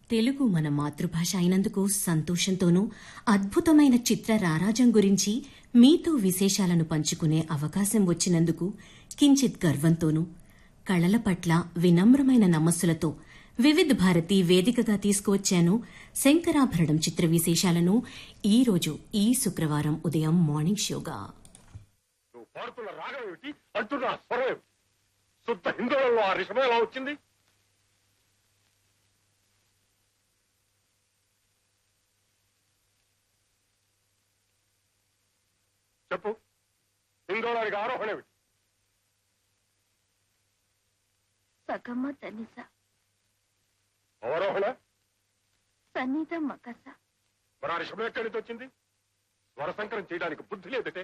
తెలుగు మన మాతృభాష అయినందుకు సంతోషంతోనూ అద్భుతమైన చిత్ర రారాజం గురించి మీతో విశేషాలను పంచుకునే అవకాశం వచ్చినందుకు కించిత్ గర్వంతోనూ కళల పట్ల వినమ్రమైన నమస్సులతో వివిధ్ భారతి వేదికగా తీసుకువచ్చాను శంకరాభరణం చిత్ర విశేషాలను ఈ రోజు ఈ శుక్రవారం ఉదయం మార్నింగ్ షోగా నువ్వు పాడుతున్న రాగం ఏమిటి అంటున్న ఆ స్వరం ఏమిటి శుద్ధ హిందువులలో ఆ రిషభం ఎలా వచ్చింది చెప్పు హిందోళానికి ఆరోహణ ఏమిటి సగమ్మ తనిస అవరోహణ సన్నిధ మకస మరి ఆ రిషభం ఎక్కడి నుంచి వచ్చింది స్వర సంకరం చేయడానికి బుద్ధి లేదటే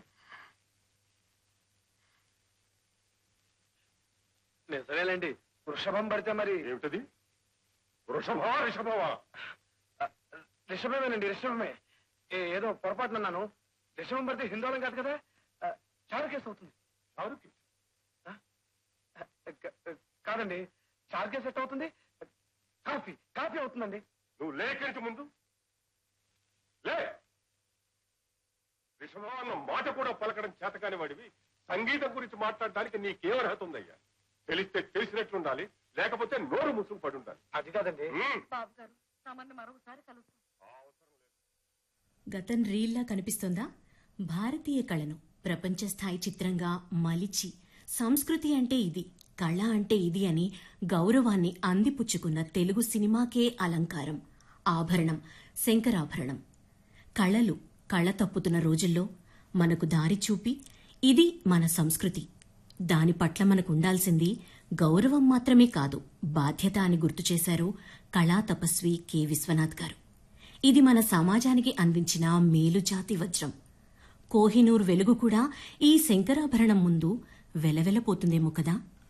నిజమేలేండి వృషభం పడితే మరి ఏమిటది వృషభా రిషభవా రిషభమేనండి రిషభమే ఏ- ఏదో పొరపాటున అన్నాను రిషభం పడితే హిందోళం కాదు కదా ఆ, చారు కేసు అవుతుంది చారుకి ఆ, క- కాదండి చారు కేసు ఎట్ట అవుతుంది కాఫీ కాఫీ అవుతుందండి నువ్వు లేకేంటి ముందు లే రిషభం అన్న మాట కూడా పలకడం చేతకాని వాడివి సంగీతం గురించి మాట్లాడడానికి నీకేం అర్హత ఉందయ్యా తెలిస్తే తెలిసినట్లుండాలి లేకపోతే నోరు ముసుగు పడి ఉండాలి అది కాదండి ఉమ్. బాబు గారు తమన్ని మరొకసారి కలుస్తాం గతం రీల్లా కనిపిస్తోందా భారతీయ కళను ప్రపంచ స్థాయి చిత్రంగా మలిచి సంస్కృతి అంటే ఇది కళ అంటే ఇది అని గౌరవాన్ని అందిపుచ్చుకున్న తెలుగు సినిమాకే అలంకారం ఆభరణం శంకరాభరణం కళలు కళ తప్పుతున్న రోజుల్లో మనకు దారి చూపి ఇది మన సంస్కృతి దాని పట్ల మనకు ఉండాల్సింది గౌరవం మాత్రమే కాదు బాధ్యత అని గుర్తు చేశారు కళా తపస్వి కె విశ్వనాథ్ గారు ఇది మన సమాజానికి అందించిన మేలుజాతి వజ్రం కోహినూర్ వెలుగు కూడా ఈ శంకరాభరణం ముందు వెలవెలపోతుందేమో కదా